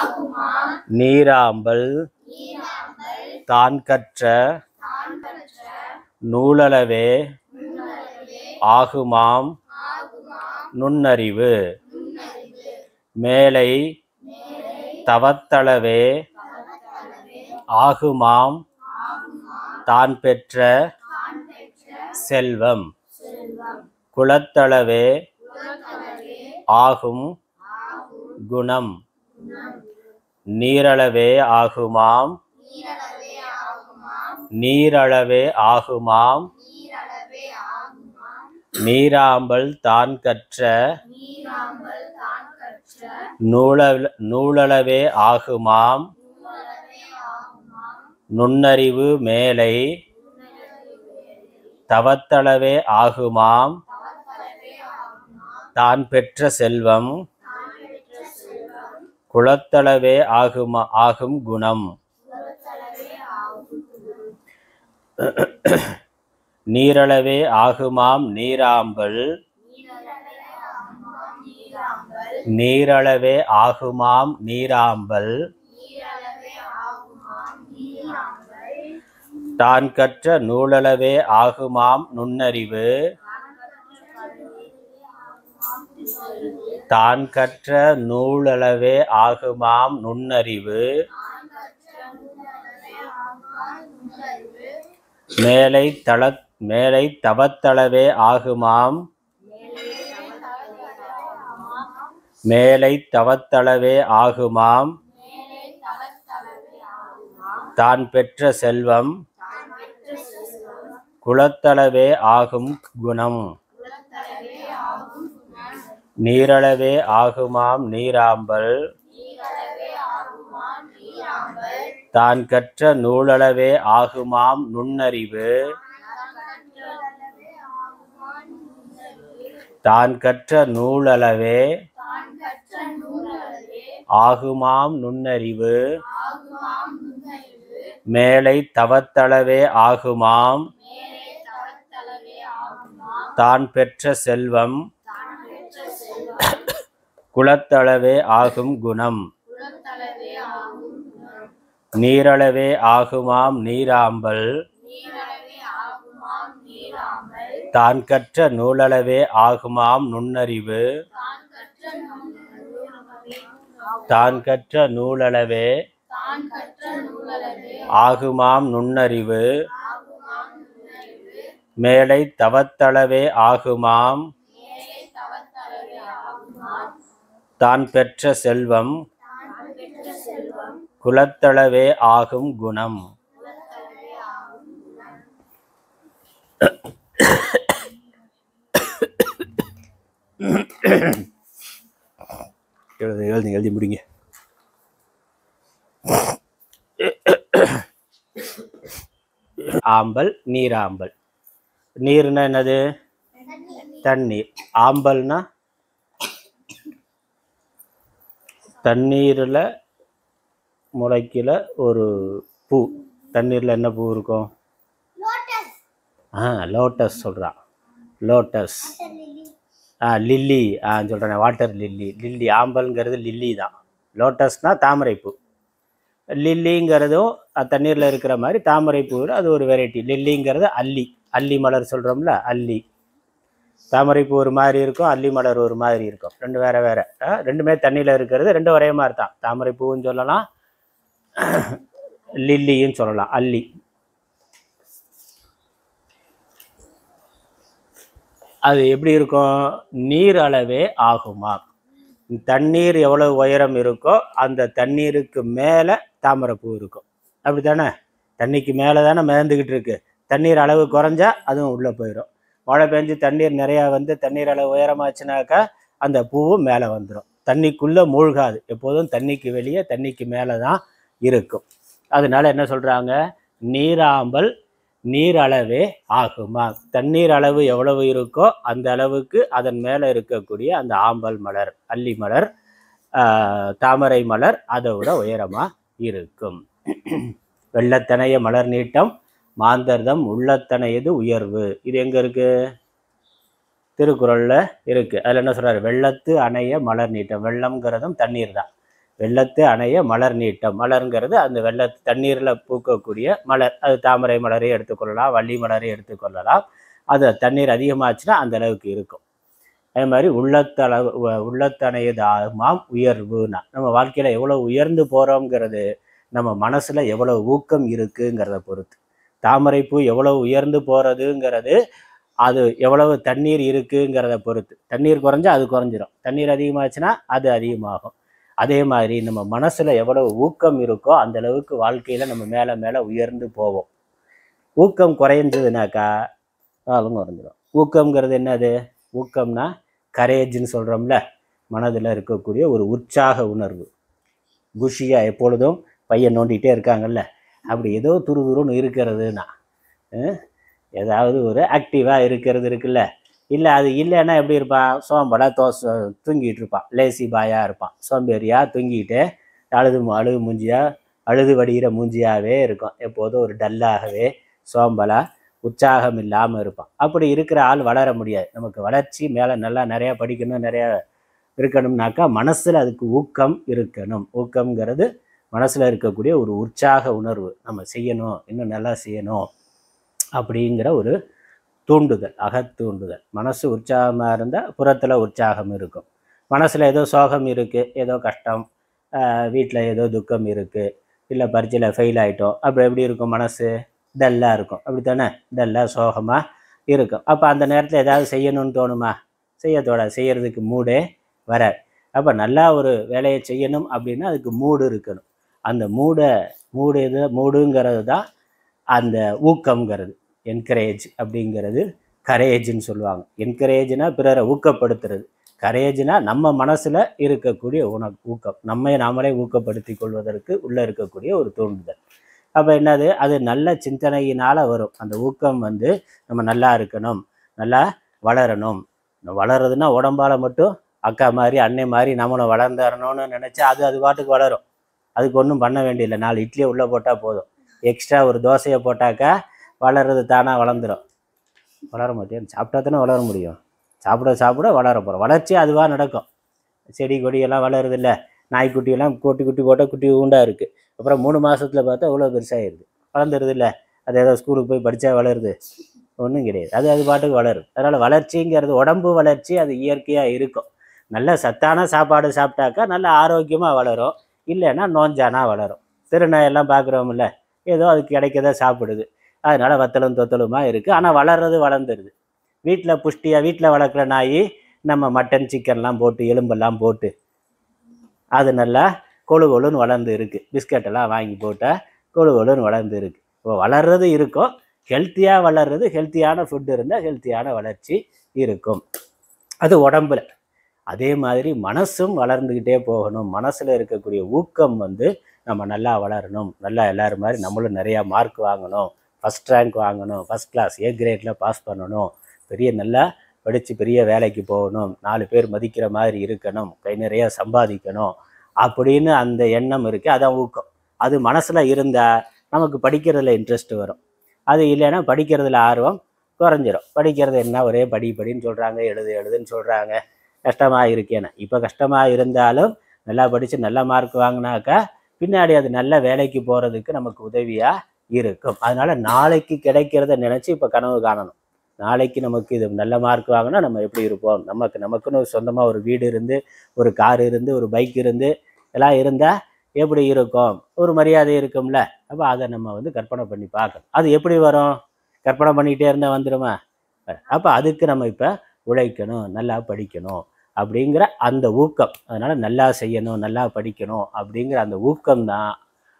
நீராம்பல் தான் கற்ற நூலளவே ஆகுமாம் நுண்ணறிவு மேலை தவத்தளவே ஆகுமாம் தான் பெற்ற செல்வம் குலத்தளவே ஆகும் குணம் நீரளவே ஆகுமாம் நீரளவே ஆகுமாம் நீராம்பல் தான் கற்ற நூலள நூலளவே ஆகுமாம் நுண்ணறிவு மேலை தவத்தளவே ஆகுமாம் தான் பெற்ற செல்வம் குலத்தளவே ஆகுமா ஆகும் குணம் நீரளவே ஆகுமாம் நீராம்பல் நீரளவே ஆகுமாம் நீராம்பல் தான் கற்ற நூலளவே ஆகுமாம் நுண்ணறிவு தான் கற்ற நூலளவே ஆகுமாம் நுண்ணறிவு மேலை தள மேலை தவத்தளவே ஆகுமாம் மேலை தவத்தளவே ஆகுமாம் தான் பெற்ற செல்வம் குலத்தளவே ஆகும் குணம் நீரளவே ஆகுமாம் நீராம்பல் தான் கற்ற நூலளவே ஆகுமாம் நுண்ணறிவு தான் கற்ற நூலளவே ஆகுமாம் நுண்ணறிவு மேலை தவத்தளவே ஆகுமாம் தான் பெற்ற செல்வம் குலத்தளவே ஆகும் குணம் நீரளவே ஆகுமாம் நீராம்பல் தான் கற்ற நூலளவே ஆகுமாம் நுண்ணறிவு தான் கற்ற நூலளவே ஆகுமாம் நுண்ணறிவு மேலை தவத்தளவே ஆகுமாம் தான் பெற்ற செல்வம் குலத்தளவே ஆகும் குணம் எழுதி எழுதி எழுதி முடிங்க ஆம்பல் நீராம்பல் நீர்னா என்னது தண்ணீர் ஆம்பல்னா தண்ணீரில் முளைக்கிற ஒரு பூ தண்ணீரில் என்ன பூ இருக்கும் ஆ லோட்டஸ் சொல்கிறான் லோட்டஸ் ஆ லில்லி ஆ சொல்கிறேன் வாட்டர் லில்லி லில்லி ஆம்பல்ங்கிறது லில்லி தான் லோட்டஸ்னால் தாமரைப்பூ லில்லிங்கிறதும் தண்ணீரில் இருக்கிற மாதிரி தாமரைப்பூவில் அது ஒரு வெரைட்டி லில்லிங்கிறது அல்லி அல்லி மலர் சொல்கிறோம்ல அல்லி தாமரைப்பூ ஒரு மாதிரி இருக்கும் அல்லி மலர் ஒரு மாதிரி இருக்கும் ரெண்டு வேற வேற ஆ, ரெண்டுமே தண்ணியில் இருக்கிறது ரெண்டும் ஒரே மாதிரி தான் தாமரைப்பூவும் சொல்லலாம் லில்லியும் சொல்லலாம் அல்லி அது எப்படி இருக்கும் நீர் அளவே ஆகுமா தண்ணீர் எவ்வளவு உயரம் இருக்கோ அந்த தண்ணீருக்கு மேலே தாமரைப்பூ இருக்கும் அப்படி தானே தண்ணிக்கு மேலே தானே மிதந்துக்கிட்டு இருக்கு தண்ணீர் அளவு குறைஞ்சா அதுவும் உள்ளே போயிடும் மழை பெஞ்சு தண்ணீர் நிறையா வந்து தண்ணீர் அளவு உயரமாச்சுனாக்கா அந்த பூவும் மேலே வந்துடும் தண்ணிக்குள்ளே மூழ்காது எப்போதும் தண்ணிக்கு வெளியே தண்ணிக்கு மேலே தான் இருக்கும் அதனால என்ன சொல்கிறாங்க நீராம்பல் நீர் அளவே ஆகுமா தண்ணீர் அளவு எவ்வளவு இருக்கோ அந்த அளவுக்கு அதன் மேலே இருக்கக்கூடிய அந்த ஆம்பல் மலர் அல்லி மலர் ஆஹ், தாமரை மலர் அதை விட உயரமாக இருக்கும் வெள்ளத்தனைய மலர் நீட்டம் மாந்தர்தம் உள்ளத்தனையது உயர்வு இது எங்கே இருக்கு திருக்குறளில் இருக்கு அதில் என்ன சொல்றாரு வெள்ளத்து அணைய மலர் நீட்டம் வெள்ளம்ங்கிறதும் தண்ணீர் தான் வெள்ளத்து அணைய மலர் நீட்டம் மலருங்கிறது அந்த வெள்ள தண்ணீரில் பூக்கக்கூடிய மலர் அது தாமரை மலரை எடுத்துக்கொள்ளலாம் வள்ளி மலரை எடுத்துக்கொள்ளலாம் அது தண்ணீர் அதிகமாச்சுன்னா அந்த அளவுக்கு இருக்கும் அதே மாதிரி உள்ளத்தளவு உ- உள்ளத்தணையதாமாம் உயர்வுனா நம்ம வாழ்க்கையில் எவ்வளோ உயர்ந்து போகிறோங்கிறது நம்ம மனசில் எவ்வளோ ஊக்கம் இருக்குங்கிறத பொறுத்து தாமரைப்பூ எவ்வளோ உயர்ந்து போகிறதுங்கிறது அது எவ்வளவு தண்ணீர் இருக்குங்கிறத பொறுத்து தண்ணீர் குறைஞ்சா அது குறைஞ்சிரும் தண்ணீர் அதிகமாச்சுன்னா அது அதிகமாகும் அதே மாதிரி நம்ம மனசில் எவ்வளவு ஊக்கம் இருக்கோ அந்த அளவுக்கு வாழ்க்கையில் நம்ம மேலே மேலே உயர்ந்து போவோம் ஊக்கம் குறைஞ்சதுனாக்கா அதுவும் குறைஞ்சிரும் ஊக்கம்ங்கிறது என்னது ஊக்கம்னா கரேஜ்னு சொல்கிறோம்ல மனதில் இருக்கக்கூடிய ஒரு உற்சாக உணர்வு குஷியாக எப்பொழுதும் பையன் நோண்டிகிட்டே இருக்காங்கல்ல அப்படி ஏதோ துருதுருன்னு இருக்கிறதுனா அஹ், ஏதாவது ஒரு ஆக்டிவாக இருக்கிறது இருக்குல்ல இல்லை அது இல்லைன்னா எப்படி இருப்பான் சோம்பலா தோசை தூங்கிட்டு இருப்பான் லேசி பாயாக இருப்பான் சோம்பேறியாக தூங்கிட்டு அழுது மு- அழுது மூஞ்சியா அழுது வடிகிற மூஞ்சியாகவே இருக்கும் எப்போதும் ஒரு டல்லாகவே சோம்பலா உற்சாகம் இல்லாமல் இருப்பான் அப்படி இருக்கிற ஆள் வளர முடியாது நமக்கு வளர்ச்சி மேலே நல்லா நிறையா படிக்கணும் நிறையா இருக்கணும்னாக்கா மனசில் அதுக்கு ஊக்கம் இருக்கணும் ஊக்கம்ங்கிறது மனசில் இருக்கக்கூடிய ஒரு உற்சாக உணர்வு நம்ம செய்யணும் இன்னும் நல்லா செய்யணும் அப்படிங்கிற ஒரு தூண்டுதல் அகத்தூண்டுதல் மனசு உற்சாகமாக இருந்தால் புறத்தில் உற்சாகம் இருக்கும் மனசில் ஏதோ சோகம் இருக்குது ஏதோ கஷ்டம் வீட்டில் ஏதோ துக்கம் இருக்குது இல்லை பரீட்சையில் ஃபெயில் ஆகிட்டோம் அப்படி எப்படி இருக்கும் மனசு டல்லாக இருக்கும் அப்படி தானே டல்லாக சோகமாக இருக்கும் அப்போ அந்த நேரத்தில் ஏதாவது செய்யணும்னு தோணுமா செய்ய தோட செய்யறதுக்கு மூடே வராது அப்போ நல்லா ஒரு வேலையை செய்யணும் அப்படின்னா அதுக்கு மூடு இருக்கணும் அந்த மூடை மூடு எது மூடுங்கிறது தான் அந்த ஊக்கம்ங்கிறது என்கரேஜ் அப்படிங்கிறது கரேஜ்னு சொல்லுவாங்க என்கரேஜ்னா பிறரை ஊக்கப்படுத்துறது கரேஜ்னா நம்ம மனசில் இருக்கக்கூடிய உண ஊக்கம் நம்மை நாமளே ஊக்கப்படுத்தி கொள்வதற்கு உள்ளே இருக்கக்கூடிய ஒரு தூண்டுதல் அப்போ என்னது அது நல்ல சிந்தனையினால் வரும் அந்த ஊக்கம் வந்து நம்ம நல்லா இருக்கணும் நல்லா வளரணும் வளருதுன்னா உடம்பால மட்டும் அக்கா மாதிரி அன்னை மாதிரி நம்மளும் வளர்ந்துடணும்னு நினச்சா அது அது பாட்டுக்கு வளரும் அதுக்கு ஒன்றும் பண்ண வேண்டியதில்லை நாலு இட்லியை உள்ளே போட்டால் போதும் எக்ஸ்ட்ரா ஒரு தோசையை போட்டாக்கா வளர்றது தானாக வளர்ந்துடும் வளர மாட்டேன் சாப்பிட்டா தானே வளர முடியும் சாப்பிட சாப்பிட வளர போகிறோம் வளர்ச்சி அதுவாக நடக்கும் செடி கொடியெல்லாம் வளருது இல்லை நாய்க்குட்டியெல்லாம் குட்டி குட்டி போட்டால் குட்டி உண்டாக இருக்குது அப்புறம் மூணு மாசத்துல பார்த்தா இவ்வளோ பெருசாகிடுது வளர்ந்துருது இல்லை அது ஏதோ ஸ்கூலுக்கு போய் படித்தா வளருது ஒன்றும் கிடையாது அது அது பாட்டுக்கு வளருது அதனால் வளர்ச்சிங்கிறது உடம்பு வளர்ச்சி அது இயற்கையாக இருக்கும் நல்ல சத்தான சாப்பாடு சாப்பிட்டாக்கா நல்ல ஆரோக்கியமாக வளரும் இல்லைன்னா நோஞ்சானா வளரும் திருநாயெல்லாம் பார்க்குறோம்ல ஏதோ அதுக்கு கிடைக்கத சாப்பிடுது அதனால் வத்தலும் தொத்தலுமா இருக்குது ஆனால் வளர்றது வளர்ந்துருது வீட்டில் புஷ்டியாக வீட்டில் வளர்க்குற நாய் நம்ம மட்டன் சிக்கன்லாம் போட்டு எலும்பெல்லாம் போட்டு அது நல்லா கொழு கொழுன்னு வளர்ந்து இருக்குது பிஸ்கட்டெல்லாம் வாங்கி போட்டால் கொழு கொழுன்னு வளர்ந்து இருக்குது இப்போ வளர்றது இருக்கும் ஹெல்த்தியாக வளர்றது ஹெல்த்தியான ஃபுட் இருந்தால் ஹெல்த்தியான வளர்ச்சி இருக்கும் அது உடம்புல அதே மாதிரி மனசும் வளர்ந்துக்கிட்டே போகணும் மனசில் இருக்கக்கூடிய ஊக்கம் வந்து நம்ம நல்லா வளரணும் நல்லா எல்லாரும் மாதிரி நம்மளும் நிறையா மார்க் வாங்கணும் ஃபஸ்ட் ரேங்க் வாங்கணும் ஃபஸ்ட் கிளாஸ் ஏ கிரேடில் பாஸ் பண்ணணும் பெரிய நல்லா படித்து பெரிய வேலைக்கு போகணும் நாலு பேர் மதிக்கிற மாதிரி இருக்கணும் கை நிறைய சம்பாதிக்கணும் அப்படின்னு அந்த எண்ணம் இருக்குது அதான் ஊக்கம் அது மனசில் இருந்தால் நமக்கு படிக்கிறதுல இன்ட்ரெஸ்ட் வரும் அது இல்லைன்னா படிக்கிறதுல ஆர்வம் குறைஞ்சிரும் படிக்கிறது என்ன ஒரே படி படின்னு சொல்கிறாங்க எழுது எழுதுன்னு சொல்கிறாங்க கஷ்டமாக இருக்கேன்னு இப்போ கஷ்டமாக இருந்தாலும் நல்லா படித்து நல்ல மார்க் வாங்கினாக்கா பின்னாடி அது நல்ல வேலைக்கு போகிறதுக்கு நமக்கு உதவியாக இருக்கும் அதனால் நாளைக்கு கிடைக்கிறத நினச்சி இப்போ கனவு காணணும் நாளைக்கு நமக்கு இது நல்ல மார்க் வாங்கினா நம்ம எப்படி இருப்போம் நமக்கு நமக்குன்னு சொந்தமாக ஒரு வீடு இருந்து ஒரு கார் இருந்து ஒரு பைக் இருந்து எல்லாம் இருந்தால் எப்படி இருக்கும் ஒரு மரியாதை இருக்கும்ல அப்போ அதை நம்ம வந்து கற்பனை பண்ணி பார்க்கணும் அது எப்படி வரும் கற்பனை பண்ணிக்கிட்டே இருந்தால் வந்துடுமா அப்போ அதுக்கு நம்ம இப்போ உழைக்கணும் நல்லா படிக்கணும் அப்படிங்கிற அந்த ஊக்கம் அதனால் நல்லா செய்யணும் நல்லா படிக்கணும் அப்படிங்கிற அந்த ஊக்கம் தான்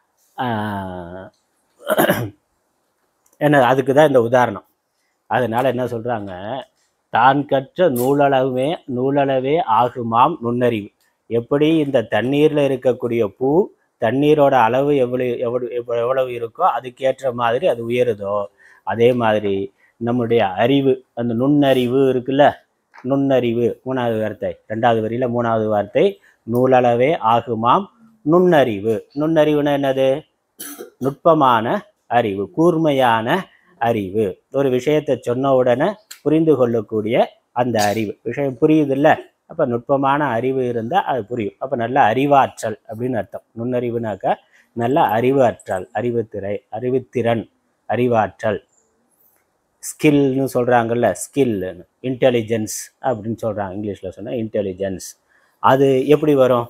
என்ன அதுக்கு தான் இந்த உதாரணம் அதனால் என்ன சொல்கிறாங்க தான் கற்ற நூலளவே நூலளவே ஆகுமாம் நுண்ணறிவு எப்படி இந்த தண்ணீரில் இருக்கக்கூடிய பூ தண்ணீரோட அளவு எவ்வளவு எவ்வளவு எவ்வ- எவ்வளவு இருக்கோ அதுக்கேற்ற மாதிரி அது உயருதோ அதே மாதிரி நம்முடைய அறிவு அந்த நுண்ணறிவு இருக்குல்ல நுண்ணறிவு மூணாவது வார்த்தை ரெண்டாவது வரியில் மூணாவது வார்த்தை நூலளவே ஆகுமாம் நுண்ணறிவு நுண்ணறிவுனா என்னது நுட்பமான அறிவு கூர்மையான அறிவு ஒரு விஷயத்தை சொன்ன உடனே புரிந்து கொள்ளக்கூடிய அந்த அறிவு விஷயம் புரியுதுல்ல அப்போ நுட்பமான அறிவு இருந்தால் அது புரியும் அப்போ நல்ல அறிவாற்றல் அப்படின்னு அர்த்தம் நுண்ணறிவுனாக்கா நல்ல அறிவு ஆற்றல் அறிவுத்திரை அறிவுத்திறன் அறிவாற்றல் ஸ்கில்னு சொல்கிறாங்கல்ல ஸ்கில்னு இன்டெலிஜென்ஸ் அப்படின்னு சொல்கிறாங்க இங்கிலீஷில் சொன்னால் இன்டெலிஜென்ஸ் அது எப்படி வரும்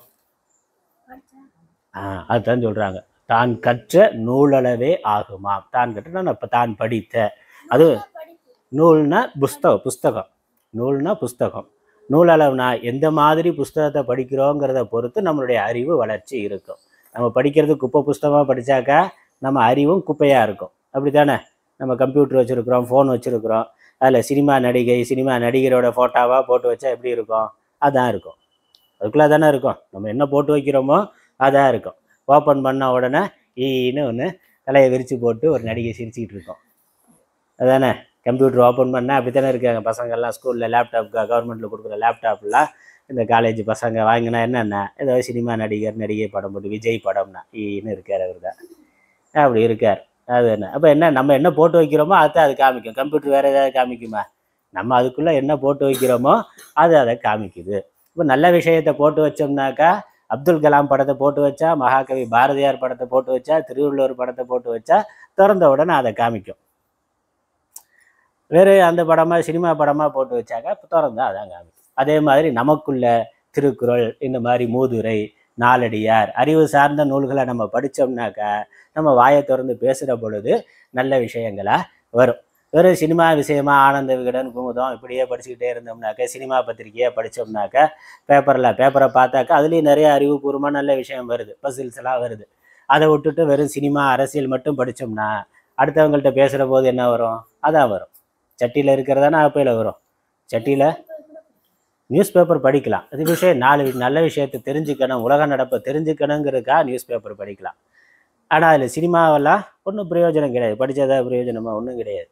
ஆ அதுதான் சொல்கிறாங்க தான் கற்ற நூலளவே ஆகுமாம் தான் கற்ற இப்போ தான் படித்த அது நூல்னா புஸ்தகம் புஸ்தகம் நூல்னா புஸ்தகம் நூலளவுனா எந்த மாதிரி புஸ்தகத்தை படிக்கிறோங்கிறத பொறுத்து நம்மளுடைய அறிவு வளர்ச்சி இருக்கும் நம்ம படிக்கிறது குப்பை புஸ்தகமாக படித்தாக்கா நம்ம அறிவும் குப்பையாக இருக்கும் அப்படி தானே நம்ம கம்ப்யூட்டர் வச்சுருக்குறோம் ஃபோன் வச்சுருக்குறோம் அதில் சினிமா நடிகை சினிமா நடிகரோட ஃபோட்டோவாக போட்டு வச்சா எப்படி இருக்கும் அதான் இருக்கும் அதுக்குள்ளே தானே இருக்கும் நம்ம என்ன போட்டு வைக்கிறோமோ அதான் இருக்கும் ஓப்பன் பண்ண உடனே ஈன்னு ஒன்று தலையை விரித்து போட்டு ஒரு நடிகை சிரிச்சுக்கிட்டு இருக்கோம் அதானே கம்ப்யூட்டர் ஓப்பன் பண்ணால் அப்படி தானே இருக்காங்க பசங்கள்லாம் ஸ்கூலில் லேப்டாப் கவர்மெண்ட்டில் கொடுக்குற லேப்டாப்லாம் இந்த காலேஜ் பசங்க வாங்கினா என்னென்ன ஏதோ சினிமா நடிகர் நடிகை படம் போட்டு விஜய் படம்னா ஈன்னு இருக்கார் அவர் தான் அப்படி இருக்கார் அது என்ன அப்போ என்ன நம்ம என்ன போட்டு வைக்கிறோமோ அதுதான் அது காமிக்கும் கம்ப்யூட்டர் வேறு ஏதாவது காமிக்குமா நம்ம அதுக்குள்ளே என்ன போட்டு வைக்கிறோமோ அது அதை காமிக்குது இப்போ நல்ல விஷயத்தை போட்டு வச்சோம்னாக்கா அப்துல் கலாம் படத்தை போட்டு வச்சா மகாகவி பாரதியார் படத்தை போட்டு வச்சா திருவள்ளுவர் படத்தை போட்டு வச்சா திறந்த உடனே அதை காமிக்கும் வேறு அந்த படமாக சினிமா படமாக போட்டு வச்சாக்கா திறந்தா அதான் காமிக்கும் அதே மாதிரி நமக்குள்ள திருக்குறள் இந்த மாதிரி மூதுரை நாலடியார் அறிவு சார்ந்த நூல்களை நம்ம படித்தோம்னாக்கா நம்ம வாயை திறந்து பேசுகிற பொழுது நல்ல விஷயங்களா வரும் வெறும் சினிமா விஷயமா ஆனந்த விகடன் குமுதம் இப்படியே படிச்சுக்கிட்டே இருந்தோம்னாக்கா சினிமா பத்திரிக்கையை படித்தோம்னாக்கா பேப்பரில் பேப்பரை பார்த்தாக்கா அதுலேயும் நிறைய அறிவுபூர்வமாக நல்ல விஷயம் வருது பசில்ஸ் எல்லாம் வருது அதை விட்டுட்டு வெறும் சினிமா அரசியல் மட்டும் படித்தோம்னா அடுத்தவங்கள்ட்ட பேசுகிற போது என்ன வரும் அதான் வரும் சட்டியில் இருக்கிறதானே அப்பையில் வரும் சட்டியில் நியூஸ் பேப்பர் படிக்கலாம் அது விஷயம் நாலு வி- நல்ல விஷயத்தை தெரிஞ்சுக்கணும் உலக நடப்பை தெரிஞ்சுக்கணுங்கிறதுக்காக நியூஸ் பேப்பர் படிக்கலாம் ஆனால் அதில் சினிமாவெல்லாம் ஒன்றும் பிரயோஜனம் கிடையாது படித்ததா பிரயோஜனமாக ஒன்றும் கிடையாது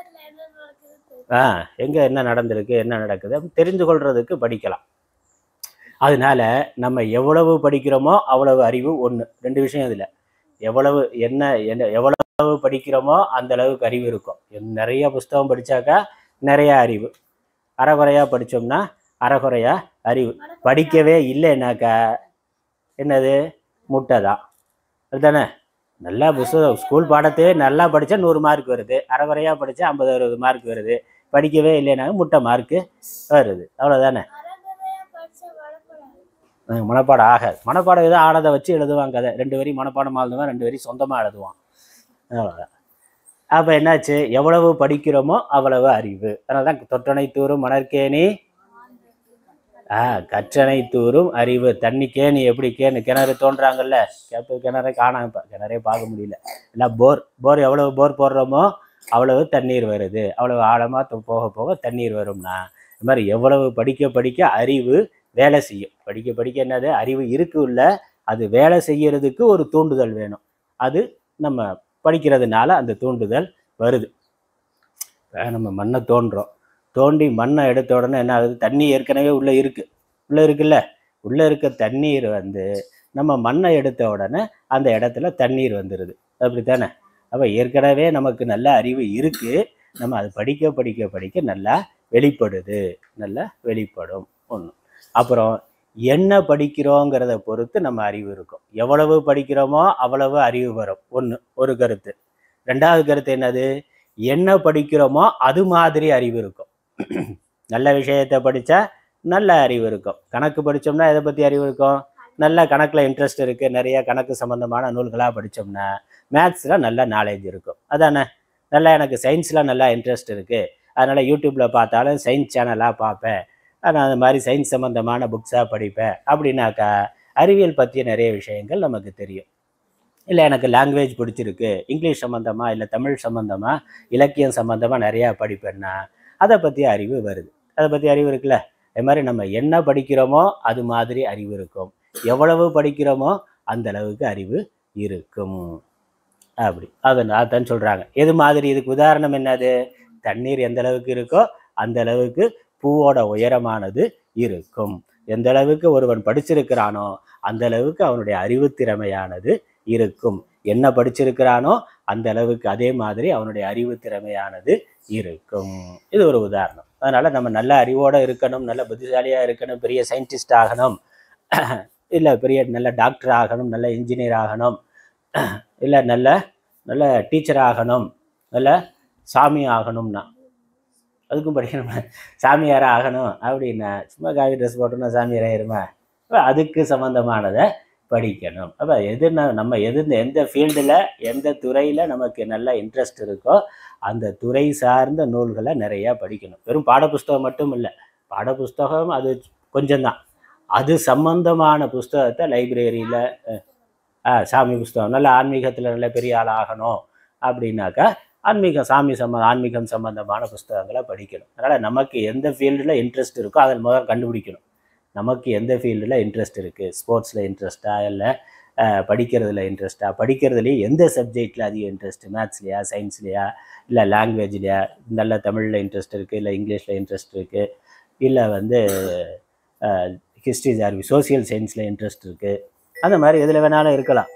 ஆ எங்கே என்ன நடந்திருக்கு என்ன நடக்குது அப்படி தெரிந்து கொள்றதுக்கு படிக்கலாம் அதனால நம்ம எவ்வளவு படிக்கிறோமோ அவ்வளவு அறிவு ஒன்று ரெண்டு விஷயம் இதில் எவ்வளவு என்ன என்ன எவ்வளவு படிக்கிறோமோ அந்த அளவுக்கு அறிவு இருக்கும் என் நிறைய புஸ்தகம் படித்தாக்கா நிறைய அறிவு அறகுறையாக படித்தோம்னா அறகுறையா அறிவு படிக்கவே இல்லைன்னாக்கா என்னது முட்டை தான் அதுதானே நல்லா புஸ்தகம் ஸ்கூல் பாடத்தையே நல்லா படித்தா நூறு மார்க் வருது அறகுறையாக படித்தா ஐம்பது அறுபது மார்க் வருது படிக்கவே இல்லைனாக்க முட்டை மார்க்கு வருது அவ்வளோதானே அஹ் மனப்பாடம் ஆகாது மனப்பாடம் எதுவும் ஆனதை வச்சு எழுதுவாங்க கதை ரெண்டு வரி மனப்பாடம் எழுதுவான் ரெண்டு வரி சொந்தமாக எழுதுவான் அவ்வளோதான் அப்போ என்னாச்சு எவ்வளவு படிக்கிறோமோ அவ்வளவு அறிவு அதனால தான் தொட்டனை தூரும் மணற்கேணி ஆ கற்றனை தூரும் அறிவு தண்ணி கேணி எப்படி கேணு கிணறு தோன்றாங்கல்ல கேப்பு கிணறு காணாம இப்போ கிணறே பார்க்க முடியல எல்லாம் போர் போர் எவ்வளவு போர் போடுறோமோ அவ்வளவு தண்ணீர் வருது அவ்வளவு ஆழமாக போக போக தண்ணீர் வரும்னா இது மாதிரி எவ்வளவு படிக்க படிக்க அறிவு வேலை செய்யும் படிக்க படிக்க என்னது அறிவு இருக்கு உள்ள அது வேலை செய்யறதுக்கு ஒரு தூண்டுதல் வேணும் அது நம்ம படிக்கிறதுனால அந்த தூண்டுதல் வருது இப்ப நம்ம மண்ணை தோண்டுறோம் தோண்டி மண்ணை எடுத்த உடனே என்ன ஆகுது தண்ணி ஏற்கனவே உள்ளே இருக்கு உள்ளே இருக்குல்ல உள்ளே இருக்க தண்ணீர் வந்து நம்ம மண்ணை எடுத்த உடனே அந்த இடத்துல தண்ணீர் வந்துடுது அப்படித்தானே அப்போ ஏற்கனவே நமக்கு நல்ல அறிவு இருக்கு நம்ம அது படிக்க படிக்க படிக்க நல்லா வெளிப்படுது நல்லா வெளிப்படும் ஒன்று அப்புறம் என்ன படிக்கிறோங்கிறத பொறுத்து நம்ம அறிவு இருக்கும் எவ்வளவு படிக்கிறோமோ அவ்வளவு அறிவு வரும் ஒன்று ஒரு கருத்து ரெண்டாவது கருத்து என்னது என்ன படிக்கிறோமோ அது மாதிரி அறிவு இருக்கும் நல்ல விஷயத்தை படித்தா நல்ல அறிவு இருக்கும் கணக்கு படித்தோம்னா எதை பற்றி அறிவு இருக்கும் நல்ல கணக்கில் இன்ட்ரெஸ்ட் இருக்குது நிறைய கணக்கு சம்மந்தமான நூல்களாக படித்தோம்னா மேத்ஸில் நல்ல நாலேஜ் இருக்கும் அதானே நல்லா எனக்கு சயின்ஸில் நல்லா இன்ட்ரெஸ்ட் இருக்குது அதனால் யூடியூப்பில் பார்த்தாலும் சயின்ஸ் சேனலாக பார்ப்பேன் நான் அந்த மாதிரி சயின்ஸ் சம்மந்தமான புக்ஸாக படிப்பேன் அப்படின்னாக்கா அறிவியல் பற்றிய நிறைய விஷயங்கள் நமக்கு தெரியும் இல்லை எனக்கு லாங்குவேஜ் பிடிச்சிருக்கு இங்கிலீஷ் சம்மந்தமாக இல்லை தமிழ் சம்மந்தமாக இலக்கியம் சம்மந்தமாக நிறையா படிப்பேன்னா அதை பற்றி அறிவு வருது அதை பற்றி அறிவு இருக்குல்ல அது மாதிரி நம்ம என்ன படிக்கிறோமோ அது மாதிரி அறிவு இருக்கும் எவ்வளவு படிக்கிறோமோ அந்த அளவுக்கு அறிவு இருக்கும் அப்படி அதை அதான் சொல்கிறாங்க எது மாதிரி இதுக்கு உதாரணம் என்னது தண்ணீர் எந்த அளவுக்கு இருக்கோ அந்த அளவுக்கு பூவோட உயரமானது இருக்கும் எந்த அளவுக்கு ஒருவன் படிச்சிருக்கிறானோ அந்த அளவுக்கு அவனுடைய அறிவு திறமையானது இருக்கும் என்ன படிச்சிருக்கிறானோ அந்த அளவுக்கு அதே மாதிரி அவனுடைய அறிவு திறமையானது இருக்கும் இது ஒரு உதாரணம் அதனால நம்ம நல்ல அறிவோட இருக்கணும் நல்ல புத்திசாலியா இருக்கணும் பெரிய சயின்டிஸ்ட் ஆகணும் இல்லை பெரிய நல்ல டாக்டர் ஆகணும் நல்ல இன்ஜினியர் ஆகணும் இல்லை நல்ல நல்ல டீச்சர் ஆகணும் நல்ல சாமி ஆகணும்னா அதுக்கும் படிக்கணும் சாமியார் ஆகணும் அப்படின்னா சும்மா காவி ட்ரெஸ் போட்டோம்னா சாமியார் ஆயிருமா அப்ப அதுக்கு சம்மந்தமானதை படிக்கணும் அப்போ எது ந- நம்ம எது எந்த ஃபீல்டில் எந்த துறையில் நமக்கு நல்ல இன்ட்ரெஸ்ட் இருக்கோ அந்த துறை சார்ந்த நூல்களை நிறையா படிக்கணும் வெறும் பாடப்புஸ்தகம் மட்டும் இல்லை பாடப்புஸ்தகம் அது கொஞ்சம்தான் அது சம்பந்தமான புஸ்தகத்தை லைப்ரரியில் சாமி புஸ்தகம் நல்ல ஆன்மீகத்தில் நல்ல பெரிய ஆள் ஆகணும் அப்படின்னாக்கா ஆன்மீகம் சாமி சம்ம ஆன்மீகம் சம்பந்தமான புஸ்தகங்களை படிக்கணும் அதனால் நமக்கு எந்த ஃபீல்டில் இன்ட்ரெஸ்ட் இருக்கோ அதில் முதல் கண்டுபிடிக்கணும் நமக்கு எந்த ஃபீல்டில் இன்ட்ரெஸ்ட் இருக்குது ஸ்போர்ட்ஸில் இன்ட்ரெஸ்ட்டா இல்லை படிக்கிறதுல இன்ட்ரெஸ்ட்டா படிக்கிறதுலேயே எந்த சப்ஜெக்டில் அதிக இன்ட்ரெஸ்ட் மேத்ஸ்லையா சயின்ஸ்லையா இல்லை லாங்குவேஜ்லையா நல்ல தமிழில் இன்ட்ரெஸ்ட் இருக்குது இல்லை இங்கிலீஷில் இன்ட்ரெஸ்ட் இருக்குது இல்லை வந்து ஹிஸ்ட்ரி ஆர் சோசியல் சயின்ஸில் இன்ட்ரெஸ்ட் இருக்குது அந்த மாதிரி எதில் வேணாலும் இருக்கலாம்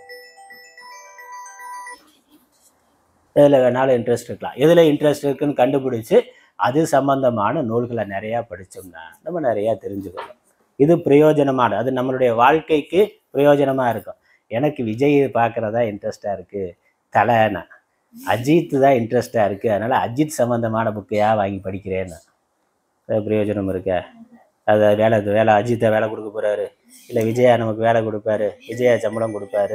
எதில் வேணாலும் இன்ட்ரெஸ்ட் இருக்கலாம் எதில் இன்ட்ரெஸ்ட் இருக்குன்னு கண்டுபிடிச்சி அது சம்பந்தமான நூல்களை நிறையா படித்தோம்னா நம்ம நிறையா தெரிஞ்சுக்கலாம் இது பிரயோஜனமான அது நம்மளுடைய வாழ்க்கைக்கு பிரயோஜனமாக இருக்கும் எனக்கு விஜய் பார்க்குறதா இன்ட்ரெஸ்டாக இருக்குது தலைனா அஜித் தான் இன்ட்ரெஸ்டாக இருக்குது அதனால் அஜித் சம்மந்தமான புக்கையா வாங்கி படிக்கிறேன்னு அது பிரயோஜனம் இருக்கா அது வேலை வேலை அஜித்தை வேலை கொடுக்க போகிறாரு இல்லை விஜயா நமக்கு வேலை கொடுப்பாரு விஜயா சம்பளம் கொடுப்பாரு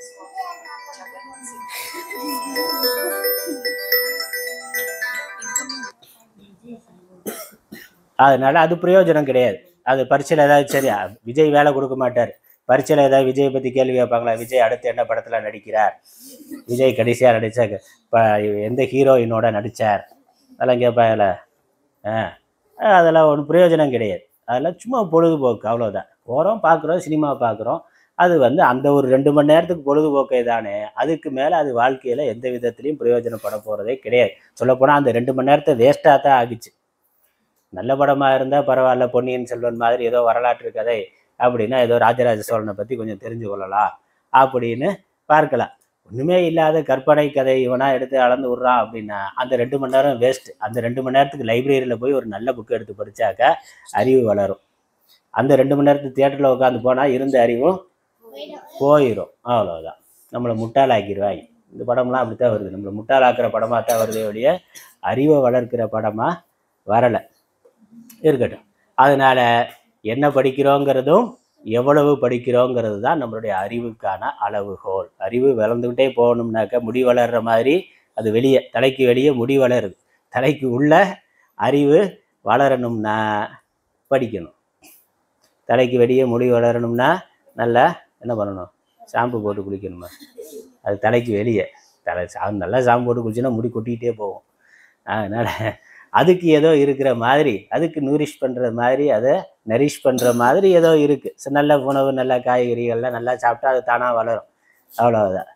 அதனால அது பிரயோஜனம் கிடையாது அது பரீட்சையில் ஏதாவது சரி அ, விஜய் வேலை கொடுக்க மாட்டார் பரீட்சையில் ஏதாவது விஜய் பற்றி கேள்வி கேட்பாங்களா விஜய் அடுத்து என்ன படத்தில் நடிக்கிறார் விஜய் கடைசியாக நடித்த இப்போ எந்த ஹீரோயினோட நடித்தார் அதெல்லாம் கேட்பாங்கல்ல ஆ அதெல்லாம் ஒன்றும் பிரயோஜனம் கிடையாது அதெல்லாம் சும்மா பொழுதுபோக்கு அவ்வளோதான் போகிறோம் பார்க்குறோம் சினிமா பார்க்குறோம் அது வந்து அந்த ஒரு ரெண்டு மணி நேரத்துக்கு பொழுதுபோக்கே தானே அதுக்கு மேலே அது வாழ்க்கையில் எந்த விதத்துலையும் பிரயோஜனப்பட போகிறதே கிடையாது சொல்லப்போனால் அந்த ரெண்டு மணி நேரத்தை வேஸ்ட்டாக தான் ஆகிச்சு நல்ல படமாக இருந்தால் பரவாயில்ல பொன்னியின் செல்வன் மாதிரி ஏதோ வரலாற்று கதை அப்படின்னா ஏதோ ராஜராஜ சோழனை பற்றி கொஞ்சம் தெரிஞ்சு கொள்ளலாம் அப்படின்னு பார்க்கலாம் ஒன்றுமே இல்லாத கற்பனை கதை இவனா எடுத்து அளந்து விட்றான் அப்படின்னா அந்த ரெண்டு மணி நேரம் வேஸ்ட் அந்த ரெண்டு மணி நேரத்துக்கு லைப்ரரியில் போய் ஒரு நல்ல புக் எடுத்து படித்தாக்கா அறிவு வளரும் அந்த ரெண்டு மணி நேரத்துக்கு தியேட்டரில் உட்காந்து போனால் இருந்த அறிவும் போயிடும் அவ்வளோதான் நம்மளை முட்டாளாக்கிடுவாங்க இந்த படம்லாம் அப்படி தான் வருது நம்மளை முட்டாளாக்குற படமாக தான் வருதே ஒழிய அறிவை வளர்க்கிற படமாக வரலை இருக்கட்டும் அதனால் என்ன படிக்கிறோங்கிறதும் எவ்வளவு படிக்கிறோங்கிறது தான் நம்மளுடைய அறிவுக்கான அளவுகோல் அறிவு வளர்ந்துக்கிட்டே போகணும்னாக்கா முடி வளர்ற மாதிரி அது வெளியே தலைக்கு வெளியே முடி வளருது தலைக்கு உள்ள அறிவு வளரணும்னா படிக்கணும் தலைக்கு வெளியே முடி வளரணும்னா நல்லா என்ன பண்ணணும் ஷாம்பு போட்டு குளிக்கணுமா அது தலைக்கு வெளியே தலை சா நல்லா ஷாம்பு போட்டு குளிச்சுன்னா முடி கொட்டிக்கிட்டே போகும் அதனால் அதுக்கு ஏதோ இருக்கிற மாதிரி அதுக்கு நூரிஷ் பண்ணுற மாதிரி அதை நரிஷ் பண்ணுற மாதிரி ஏதோ இருக்குது நல்ல உணவு நல்ல காய்கறிகள்லாம் நல்லா சாப்பிட்டா அது தானாக வளரும் அவ்வளோதான்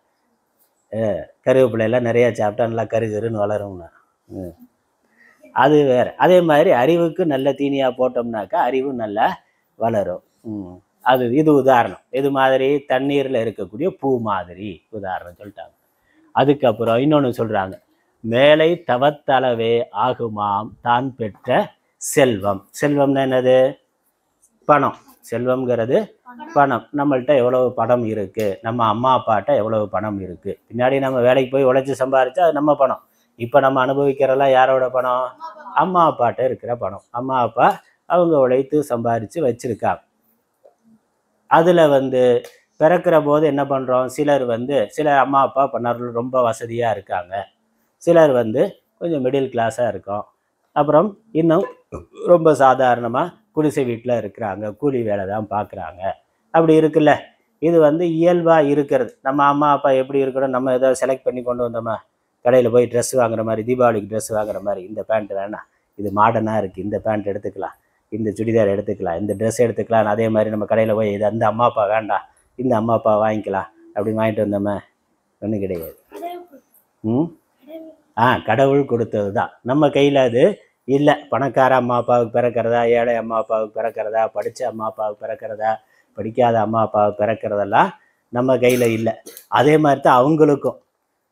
கருவேப்பிலையெல்லாம் நிறையா சாப்பிட்டா நல்லா கரு கருன்னு வளரும்னா ம். அது வேறு அதே மாதிரி அறிவுக்கு நல்ல தீனியாக போட்டோம்னாக்கா அறிவு நல்லா வளரும் ம். அது இது உதாரணம் இது மாதிரி தண்ணீரில் இருக்கக்கூடிய பூ மாதிரி உதாரணம் சொல்லிட்டாங்க அதுக்கப்புறம் இன்னொன்று சொல்கிறாங்க மேலை தவத்தளவே ஆகுமாம் தான் பெற்ற செல்வம் செல்வம்னா என்னது பணம் செல்வம்ங்கிறது பணம் நம்மள்ட்ட எவ்வளவு பணம் இருக்குது நம்ம அம்மா அப்பாட்ட எவ்வளவு பணம் இருக்குது பின்னாடி நம்ம வேலைக்கு போய் உழைச்சி சம்பாரிச்சா அது நம்ம பணம் இப்போ நம்ம அனுபவிக்கிறதெல்லாம் யாரோட பணம் அம்மா அப்பாட்ட இருக்கிற பணம் அம்மா அப்பா அவங்க உழைத்து சம்பாரித்து வச்சுருக்காங்க அதில் வந்து பிறக்கிற போது என்ன பண்ணுறோம் சிலர் வந்து சிலர் அம்மா அப்பா பண்ணார்கள் ரொம்ப வசதியாக இருக்காங்க சிலர் வந்து கொஞ்சம் மிடில் கிளாஸாக இருக்கும் அப்புறம் இன்னும் ரொம்ப சாதாரணமாக குடிசை வீட்டில் இருக்கிறாங்க கூலி வேலை தான் பார்க்குறாங்க அப்படி இருக்குல்ல இது வந்து இயல்பாக இருக்கிறது நம்ம அம்மா அப்பா எப்படி இருக்கணும் நம்ம ஏதோ செலக்ட் பண்ணி கொண்டு வந்தோமா கடையில் போய் ட்ரெஸ் வாங்குற மாதிரி தீபாவளிக்கு ட்ரெஸ் வாங்குற மாதிரி இந்த பேண்ட் வேணாம் இது மாடர்னாக இருக்குது இந்த பேண்ட் எடுத்துக்கலாம் இந்த சுடிதார் எடுத்துக்கலாம் இந்த ட்ரெஸ் எடுத்துக்கலாம் அதே மாதிரி நம்ம கடையில் போய் இது அந்த அம்மா அப்பா வேண்டாம் இந்த அம்மா அப்பா வாங்கிக்கலாம் அப்படி வாங்கிட்டு வந்தோமே ஒன்றும் கிடையாது ம் ஆ கடவுள் கொடுத்தது தான் நம்ம கையில் அது இல்லை பணக்கார அம்மா அப்பாவுக்கு பிறக்கிறதா ஏழை அம்மா அப்பாவுக்கு பிறக்கிறதா படித்த அம்மா அப்பாவுக்கு பிறக்கிறதா படிக்காத அம்மா அப்பாவுக்கு பிறக்கிறதெல்லாம் நம்ம கையில் இல்லை அதே மாதிரி தான் அவங்களுக்கும்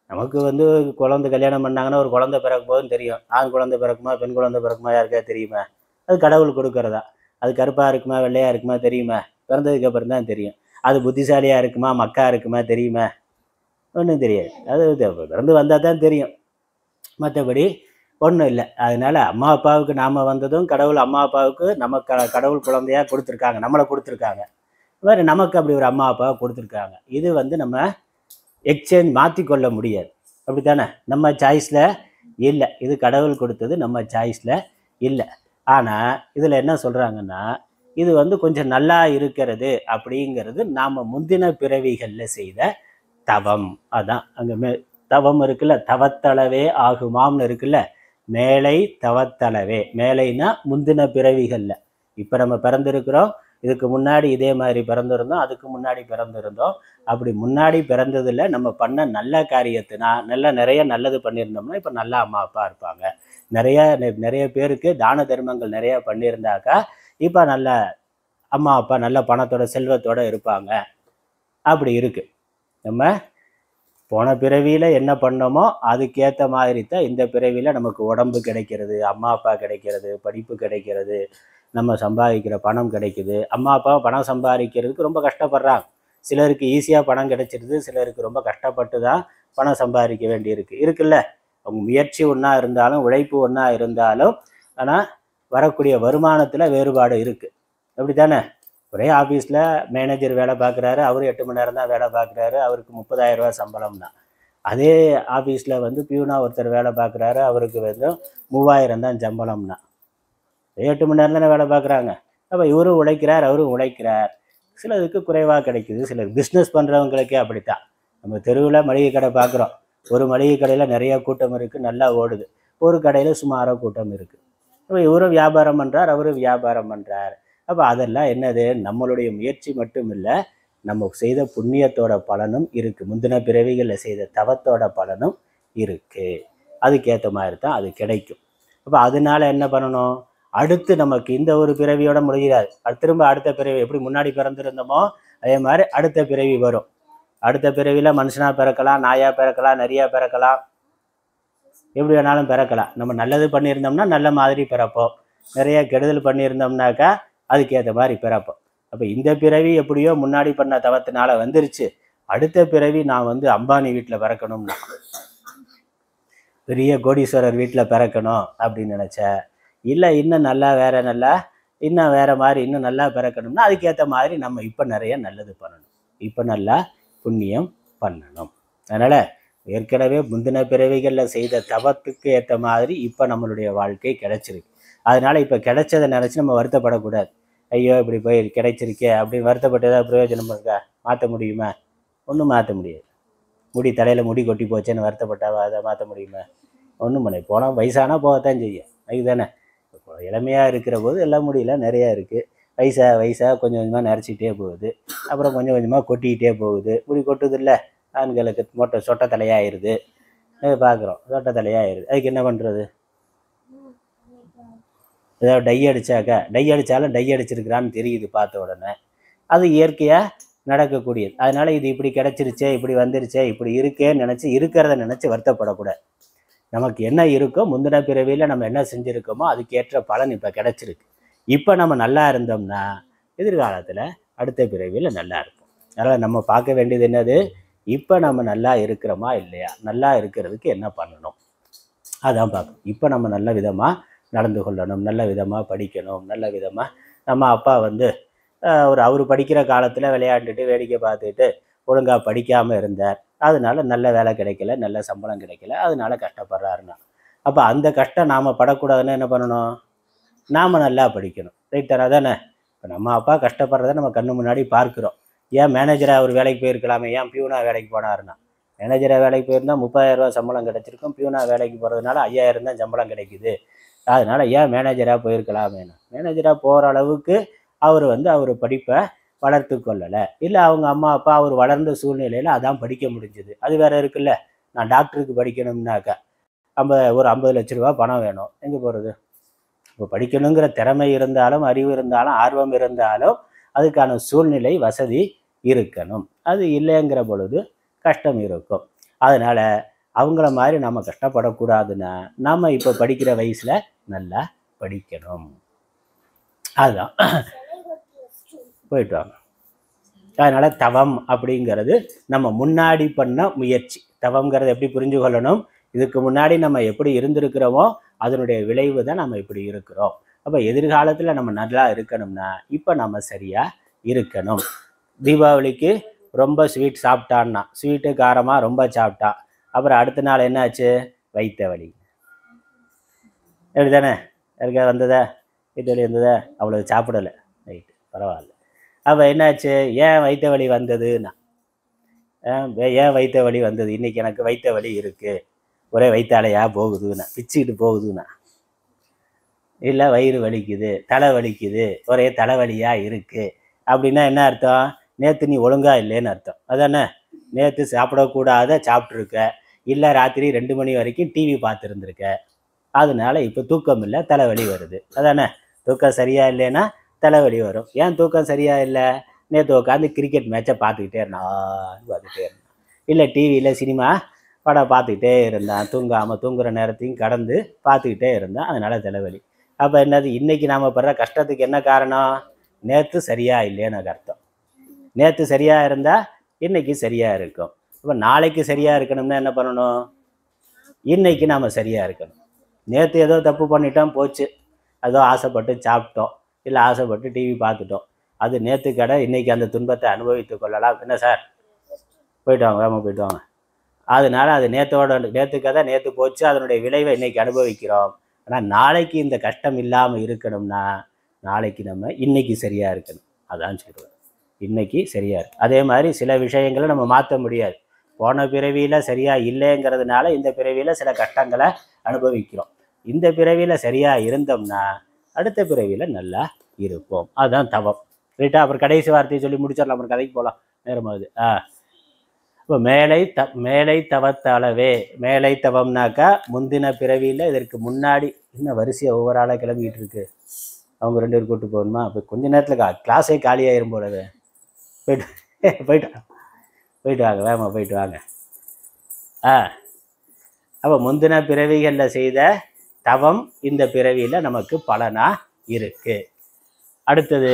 நமக்கு வந்து குழந்தை கல்யாணம் பண்ணாங்கன்னா ஒரு குழந்தை பிறக்கும் போதும் தெரியும் ஆண் குழந்தை பிறக்குமா பெண் குழந்தை பிறக்குமா யாருக்கா தெரியுமா அது கடவுள் கொடுக்கறதா அது கருப்பாக இருக்குமா வெள்ளையாக இருக்குமா தெரியுமா பிறந்ததுக்கு அப்புறம் தான் தெரியும் அது புத்திசாலியாக இருக்குமா மக்கா இருக்குமா தெரியுமா ஒன்றும் தெரியாது அது இது பிறந்து வந்தால் தான் தெரியும் மற்றபடி ஒன்றும் இல்லை அதனால அம்மா அப்பாவுக்கு நாம் வந்ததும் கடவுள் அம்மா அப்பாவுக்கு நம்ம க கடவுள் குழந்தையாக கொடுத்துருக்காங்க நம்மளை கொடுத்துருக்காங்க வேறு நமக்கு அப்படி ஒரு அம்மா அப்பாவை கொடுத்துருக்காங்க இது வந்து நம்ம எக்ஸ்சேஞ்ச் மாற்றிக்கொள்ள முடியாது அப்படி தானே நம்ம சாய்ஸில் இல்லை இது கடவுள் கொடுத்தது நம்ம சாய்ஸில் இல்லை ஆனால் இதில் என்ன சொல்கிறாங்கன்னா இது வந்து கொஞ்சம் நல்லா இருக்கிறது அப்படிங்கிறது நாம் முந்தின பிறவிகளில் செய்த தவம் அதான் அங்கே மே தவம் இருக்குல்ல தவத்தளவே ஆகுமாம்னு இருக்குல்ல மேலை தவத்தளவே மேலைனா முந்தின பிறவிகளில் இப்போ நம்ம பிறந்திருக்கிறோம் இதுக்கு முன்னாடி இதே மாதிரி பிறந்திருந்தோம் அதுக்கு முன்னாடி பிறந்திருந்தோம் அப்படி முன்னாடி பிறந்ததில் நம்ம பண்ண நல்ல காரியத்தினா நல்ல நிறைய நல்லது பண்ணியிருந்தோம்னா இப்போ நல்ல அம்மா அப்பா இருப்பாங்க நிறைய நெ- நிறைய பேருக்கு தான தர்மங்கள் நிறைய பண்ணியிருந்தாக்கா இப்போ நல்ல அம்மா அப்பா நல்ல பணத்தோட செல்வத்தோட இருப்பாங்க அப்படி இருக்கு நம்ம போன பிறவியில் என்ன பண்ணோமோ அதுக்கேற்ற மாதிரி தான் இந்த பிறவியில் நமக்கு உடம்பு கிடைக்கிறது அம்மா அப்பா கிடைக்கிறது படிப்பு கிடைக்கிறது நம்ம சம்பாதிக்கிற பணம் கிடைக்குது அம்மா அப்பா பணம் சம்பாதிக்கிறதுக்கு ரொம்ப கஷ்டப்படுறாங்க சிலருக்கு ஈஸியாக பணம் கிடைச்சிருது சிலருக்கு ரொம்ப கஷ்டப்பட்டு தான் பணம் சம்பாதிக்க வேண்டியிருக்கு இருக்குல்ல அவங்க முயற்சி ஒன்றா இருந்தாலும் உழைப்பு ஒன்றா இருந்தாலும் ஆனால் வரக்கூடிய வருமானத்தில் வேறுபாடு இருக்குது அப்படி தானே ஒரே ஆஃபீஸில் மேனேஜர் வேலை பார்க்குறாரு அவர் எட்டு மணி நேரம் தான் வேலை பார்க்குறாரு அவருக்கு முப்பதாயிரம் ரூபாய் சம்பளம் தான் அதே ஆஃபீஸில் வந்து பியூனா ஒருத்தர் வேலை பார்க்குறாரு அவருக்கு வந்து மூவாயிரம் தான் சம்பளம்னா எட்டு மணி நேரம் தானே வேலை பார்க்குறாங்க அப்போ இவரும் உழைக்கிறார் அவரும் உழைக்கிறார் சிலருக்கு குறைவாக கிடைக்குது சிலர் பிஸ்னஸ் பண்ணுறவங்களுக்கே அப்படித்தான் நம்ம தெருவில் மளிகை கடை பார்க்குறோம் ஒரு மளிகை கடையில் நிறைய கூட்டம் இருக்குது நல்லா ஓடுது ஒரு கடையில் சுமாராக கூட்டம் இருக்குது அப்போ இவரும் வியாபாரம் பண்ணுறார் அவரும் வியாபாரம் பண்ணுறார் அப்போ அதெல்லாம் என்னது நம்மளுடைய முயற்சி மட்டும் இல்லை நம்ம செய்த புண்ணியத்தோட பலனும் இருக்குது முந்தின பிறவிகளில் செய்த தவத்தோட பலனும் இருக்குது அதுக்கேற்ற மாதிரி தான் அது கிடைக்கும் அப்போ அதனால என்ன பண்ணணும் அடுத்து நமக்கு இந்த ஒரு பிறவியோட முடியாது அடுத்து திரும்ப அடுத்த பிறவி எப்படி முன்னாடி பிறந்திருந்தோமோ அதே மாதிரி அடுத்த பிறவி வரும் அடுத்த பிறவியில் மனுஷனாக பிறக்கலாம் நாயாக பிறக்கலாம் நரியா பிறக்கலாம் எப்படி வேணாலும் பிறக்கலாம் நம்ம நல்லது பண்ணியிருந்தோம்னா நல்ல மாதிரி பிறப்போம் நிறைய கெடுதல் பண்ணியிருந்தோம்னாக்கா அதுக்கேற்ற மாதிரி பிறப்போம் அப்போ இந்த பிறவி எப்படியோ முன்னாடி பண்ண தவத்தினால வந்துருச்சு அடுத்த பிறவி நான் வந்து அம்பானி வீட்டில் பிறக்கணும்னா பெரிய கோடீஸ்வரர் வீட்டில் பிறக்கணும் அப்படின்னு நினச்சேன் இல்லை இன்னும் நல்லா வேற நல்லா இன்னும் வேற மாதிரி இன்னும் நல்லா பிறக்கணும்னா அதுக்கேற்ற மாதிரி நம்ம இப்போ நிறைய நல்லது பண்ணணும் இப்போ நல்லா புண்ணியம் பண்ணணும் அதனால் ஏற்கனவே முந்தின பிறவிகளில் செய்த தவத்துக்கு ஏற்ற மாதிரி இப்போ நம்மளுடைய வாழ்க்கை கிடைச்சிருக்கு அதனால் இப்போ கிடைச்சதை நினச்சி நம்ம வருத்தப்படக்கூடாது ஐயோ இப்படி போய் கிடைச்சிருக்கே அப்படின்னு வருத்தப்பட்டு ஏதாவது பிரயோஜனம் இருக்கா மாற்ற முடியுமா ஒன்றும் மாற்ற முடியாது முடி தலையில் முடி கொட்டி போச்சேன்னு வருத்தப்பட்டாவா அதை மாற்ற முடியுமா ஒன்றும் பண்ண போனால் வயசானா போகத்தான் செய்யும் அதுதானே இப்போ இளமையாக இருக்கிற போது எல்லாம் முடியல நிறையா இருக்குது வயசாக வயசாக கொஞ்சம் கொஞ்சமாக நிறச்சிக்கிட்டே போகுது அப்புறம் கொஞ்சம் கொஞ்சமாக கொட்டிக்கிட்டே போகுது முடி கொட்டுது இல்லை ஆண்களுக்கு மொட்டை சொட்டை தலையாயிருது பார்க்குறோம் சொட்டை தலையாயிருது அதுக்கு என்ன பண்ணுறது ஏதாவது டை அடித்தாக்கா டை அடித்தாலும் டை அடிச்சிருக்கிறான்னு தெரியுது பார்த்த உடனே அது இயற்கையாக நடக்கக்கூடியது அதனால் இது இப்படி கிடச்சிருச்சே இப்படி வந்துருச்சே இப்படி இருக்கேன்னு நினச்சி இருக்கிறத நினச்சி வருத்தப்படக்கூடாது நமக்கு என்ன இருக்கோ முந்தின பிறவியில் நம்ம என்ன செஞ்சுருக்கோமோ அதுக்கேற்ற பலன் இப்போ கிடச்சிருக்கு இப்போ நம்ம நல்லா இருந்தோம்னா எதிர்காலத்தில் அடுத்த பிறவியில் நல்லா இருப்போம் அதனால் நம்ம பார்க்க வேண்டியது என்னது இப்போ நம்ம நல்லா இருக்கிறோமா இல்லையா நல்லா இருக்கிறதுக்கு என்ன பண்ணணும் அதான் பார்க்கணும் இப்போ நம்ம நல்ல விதமாக நடந்து கொள்ளணும் நல்ல விதமாக படிக்கணும் நல்ல விதமாக நம்ம அப்பா வந்து ஆஹ், ஒரு அவர் படிக்கிற காலத்தில் விளையாண்டுட்டு வேடிக்கை பார்த்துட்டு ஒழுங்காக படிக்காமல் இருந்தார் அதனால நல்ல வேலை கிடைக்கல நல்ல சம்பளம் கிடைக்கல அதனால கஷ்டப்படுறாருன்னா அப்போ அந்த கஷ்டம் நாம் படக்கூடாதுன்னு என்ன பண்ணணும் நாம் நல்லா படிக்கணும் ரைட் தானே தானே இப்போ நம்ம அப்பா கஷ்டப்படுறத நம்ம கண்ணு முன்னாடி பார்க்குறோம் ஏன் மேனேஜராக அவர் வேலைக்கு போயிருக்கலாமே ஏன் பியூனா வேலைக்கு போனாருன்னா மேனேஜராக வேலைக்கு போயிருந்தா முப்பதாயிரம் ரூபாய் சம்பளம் கிடைச்சிருக்கும் பியூனா வேலைக்கு போகிறதுனால ஐயாயிரம் தான் சம்பளம் கிடைக்குது அதனால் ஏன் மேனேஜராக போயிருக்கலாமேனா மேனேஜராக போகிற அளவுக்கு அவர் வந்து அவர் படிப்பை வளர்த்து கொள்ளலை இல்லை அவங்க அம்மா அப்பா அவர் வளர்ந்த சூழ்நிலையில் அதான் படிக்க முடிஞ்சுது அது வேற இருக்குல்ல நான் டாக்டருக்கு படிக்கணும்னாக்கா ஐம்பது ஒரு ஐம்பது லட்ச ரூபா பணம் வேணும் எங்கே போகிறது இப்போ படிக்கணுங்கிற திறமை இருந்தாலும் அறிவு இருந்தாலும் ஆர்வம் இருந்தாலும் அதுக்கான சூழ்நிலை வசதி இருக்கணும் அது இல்லைங்கிற பொழுது கஷ்டம் இருக்கும் அதனால் அவங்கள மாதிரி நம்ம கஷ்டப்படக்கூடாதுன்னா நம்ம இப்போ படிக்கிற வயசில் நல்லா படிக்கணும் அதுதான் போயிட்டு வாங்க அதனால தவம் அப்படிங்கிறது நம்ம முன்னாடி பண்ண முயற்சி தவம்ங்கிறது எப்படி புரிஞ்சு கொள்ளணும் இதுக்கு முன்னாடி நம்ம எப்படி இருந்திருக்கிறோமோ அதனுடைய விளைவு தான் நம்ம இப்படி இருக்கிறோம் அப்போ எதிர்காலத்தில் நம்ம நல்லா இருக்கணும்னா இப்போ நம்ம சரியாக இருக்கணும் தீபாவளிக்கு ரொம்ப ஸ்வீட் சாப்பிட்டான்னா ஸ்வீட்டு காரமாக ரொம்ப சாப்பிட்டான் அப்புறம் அடுத்த நாள் என்னாச்சு வைத்த வலி எப்படி தானே யாருக்கா வந்ததா வீட்டு வலி வந்ததா அவ்வளோ சாப்பிடலை ரைட்டு பரவாயில்ல அப்போ என்னாச்சு ஏன் வைத்த வலி வந்ததுன்னா ஏன் வே- ஏன் வைத்த வலி வந்தது இன்னைக்கு எனக்கு வைத்த வலி இருக்கு ஒரே வைத்தாலையா போகுதுன்னா பிச்சுக்கிட்டு போகுதுன்னா இல்லை வயிறு வலிக்குது தலை வலிக்குது ஒரே தலைவலியா இருக்கு அப்படின்னா என்ன அர்த்தம் நேற்று நீ ஒழுங்கா இல்லைன்னு அர்த்தம் அதானே நேற்று சாப்பிடக்கூடாத சாப்பிட்ருக்க இல்லை ராத்திரி ரெண்டு மணி வரைக்கும் டிவி பார்த்துருந்துருக்க அதனால இப்போ தூக்கம் இல்லை தலைவலி வருது அதானே தூக்கம் சரியா இல்லைன்னா தலைவலி வரும் ஏன் தூக்கம் சரியா இல்லை நேற்று உட்காந்து கிரிக்கெட் மேட்சை பார்த்துக்கிட்டே இருந்தான் பார்த்துக்கிட்டே இருந்தான் இல்லை டிவியில் சினிமா படம் பார்த்துக்கிட்டே இருந்தான் தூங்காமல் தூங்குற நேரத்தையும் கடந்து பார்த்துக்கிட்டே இருந்தான் அதனால தலைவலி அப்போ என்னது இன்னைக்கு நாம் படுற கஷ்டத்துக்கு என்ன காரணம் நேற்று சரியா இல்லைன்னு அர்த்தம் நேற்று சரியா இருந்தால் இன்னைக்கு சரியா இருக்கும் இப்போ நாளைக்கு சரியா இருக்கணும்னா என்ன பண்ணணும் இன்னைக்கு நாம் சரியா இருக்கணும் நேற்று ஏதோ தப்பு பண்ணிட்டோம் போச்சு ஏதோ ஆசைப்பட்டு சாப்பிட்டோம் இல்லை ஆசைப்பட்டு டிவி பார்த்துட்டோம் அது நேற்று கடை இன்னைக்கு அந்த துன்பத்தை அனுபவித்து கொள்ளலாம் என்ன சார் போயிட்டு வாங்க வேகமாக போயிட்டு வாங்க அதனால அது நேற்றோட நேற்று கதை நேற்று போச்சு அதனுடைய விளைவை இன்னைக்கு அனுபவிக்கிறோம் ஆனால் நாளைக்கு இந்த கஷ்டம் இல்லாமல் இருக்கணும்னா நாளைக்கு நம்ம இன்னைக்கு சரியாக இருக்கணும் அதான் சொல்லுவேன் இன்னைக்கு சரியா இருக்கு அதே மாதிரி சில விஷயங்களை நம்ம மாற்ற முடியாது போன பிறவியில் சரியா இல்லைங்கிறதுனால இந்த பிறவியில் சில கஷ்டங்களை அனுபவிக்கிறோம் இந்த பிறவியில் சரியா இருந்தோம்னா அடுத்த பிறவியில் நல்லா இருப்போம் அதுதான் தவம் ரைட்டா அப்புறம் கடைசி வார்த்தையை சொல்லி முடிச்சிடலாம் அப்புறம் கதைக்கு போகலாம் நேரமாகுது ஆ இப்போ மேலை த மேலை தவத்தளவே மேலை தவம்னாக்கா முந்தின பிறவியில் இதற்கு முன்னாடி இன்னும் வரிசையாக ஒவ்வொரு ஆளாக கிளம்பிக்கிட்டு இருக்கு அவங்க ரெண்டு பேரும் கூட்டு போகணுமா அப்போ கொஞ்ச நேரத்தில் கா கிளாஸே காலியாயிரும் போலவே போயிட்டு போயிட்டு வா. போயிட்டு வாங்க வேகமாக போயிட்டு வாங்க ஆ அப்போ முந்தின பிறவிகளில் செய்த தவம் இந்த பிறவியில் நமக்கு பலனா இருக்கு அடுத்தது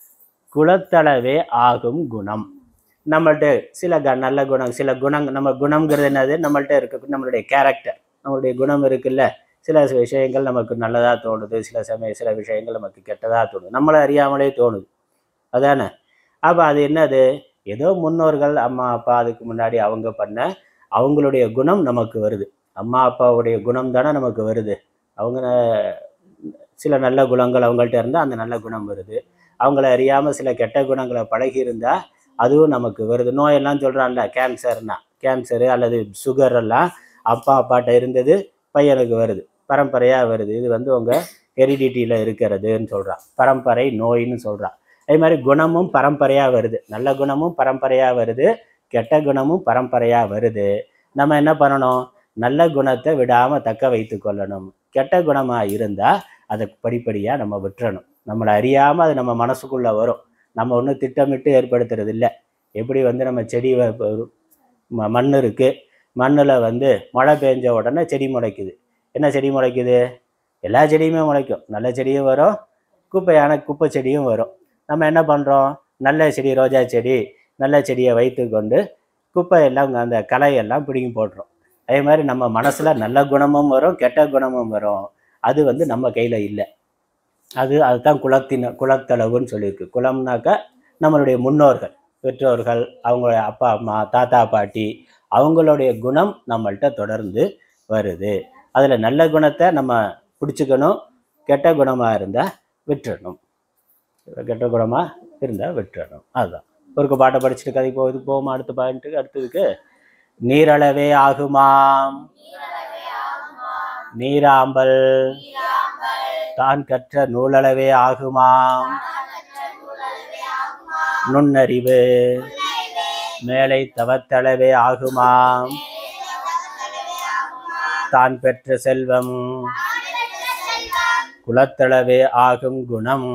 குலத்தளவே ஆகும் குணம் நம்மள்ட்ட சில க நல்ல குணம் சில குணம் நம்ம குணம்ங்கிறது என்னது நம்மள்ட்ட இருக்க நம்மளுடைய கேரக்டர் நம்மளுடைய குணம் இருக்குல்ல சில விஷயங்கள் நமக்கு நல்லதாக தோணுது சில சமயம் சில விஷயங்கள் நமக்கு கெட்டதாக தோணுது நம்மளை அறியாமலே தோணுது அதானே அப்போ அது என்னது ஏதோ முன்னோர்கள் அம்மா அப்பா அதுக்கு முன்னாடி அவங்க பண்ண அவங்களுடைய குணம் நமக்கு வருது அம்மா அப்பாவுடைய குணம் தானே நமக்கு வருது அவங்க ந- சில நல்ல குணங்கள் அவங்கள்ட்ட இருந்தால் அந்த நல்ல குணம் வருது அவங்கள அறியாமல் சில கெட்ட குணங்களை பழகி இருந்தால் அதுவும் நமக்கு வருது நோயெல்லாம் சொல்கிறான்ல கேன்சர்னா கேன்சரு அல்லது சுகர் எல்லாம் அப்பா அப்பாட்ட இருந்தது பையனுக்கு வருது பரம்பரையாக வருது இது வந்து உங்கள் ஹெரிடிட்டியில் இருக்கிறதுன்னு சொல்கிறான் பரம்பரை நோயின்னு சொல்கிறான் அதே மாதிரி குணமும் பரம்பரையாக வருது நல்ல குணமும் பரம்பரையாக வருது கெட்ட குணமும் பரம்பரையாக வருது நம்ம என்ன பண்ணணும் நல்ல குணத்தை விடாமல் தக்க வைத்து கொள்ளணும் கெட்ட குணமாக இருந்தால் அதை படிப்படியாக நம்ம விட்டுறணும் நம்மளை அறியாமல் அது நம்ம மனசுக்குள்ளே வரும் நம்ம ஒன்றும் திட்டமிட்டு ஏற்படுத்துறது இல்லை எப்படி வந்து நம்ம செடி வ- வ- ம- மண் இருக்குது மண்ணில் வந்து மழை பெஞ்ச உடனே செடி முளைக்குது என்ன செடி முளைக்குது எல்லா செடியுமே முளைக்கும் நல்ல செடியும் வரும் குப்பையான குப்பை செடியும் வரும் நம்ம என்ன பண்ணுறோம் நல்ல செடி ரோஜா செடி நல்ல செடியை வைத்து கொண்டு குப்பையெல்லாம் அந்த களையெல்லாம் பிடுங்கி போட்டுரும் அதே மாதிரி நம்ம மனசில் நல்ல குணமும் வரும் கெட்ட குணமும் வரும் அது வந்து நம்ம கையில் இல்லை அது அதுதான் குலத்தின குலத்தளவுன்னு சொல்லியிருக்கு குலம்னாக்கா நம்மளுடைய முன்னோர்கள் பெற்றோர்கள் அவங்களுடைய அப்பா அம்மா தாத்தா பாட்டி அவங்களுடைய குணம் நம்மள்ட்ட தொடர்ந்து வருது அதில் நல்ல குணத்தை நம்ம பிடிச்சிக்கணும் கெட்ட குணமாக இருந்தால் விட்டுறணும் கெட்ட குணமாக இருந்தால் விட்டுறணும் அதுதான் ஒரு பாட்டை படிச்சுட்டு கதை போ இது போகுமா அடுத்த பாயிண்ட்டுக்கு அடுத்ததுக்கு நீரளவே ஆகுமாம் நீராம்பல் தான் கற்ற நூலளவே ஆகுமாம் நுண்ணறிவு மேலை தவத்தளவே ஆகுமாம் தான் பெற்ற செல்வம் குலத்தளவே ஆகும் குணம்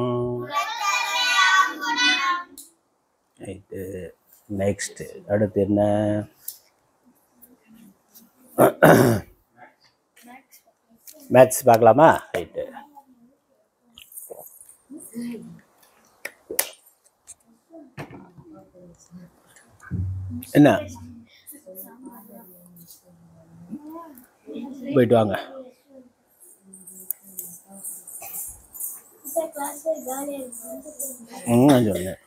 நெக்ஸ்ட் அடுத்து என்ன மேத்ஸ் பார்க்கலாமா ரைட்டு என்ன போயிட்டு வாங்க ம் சொன்னேன்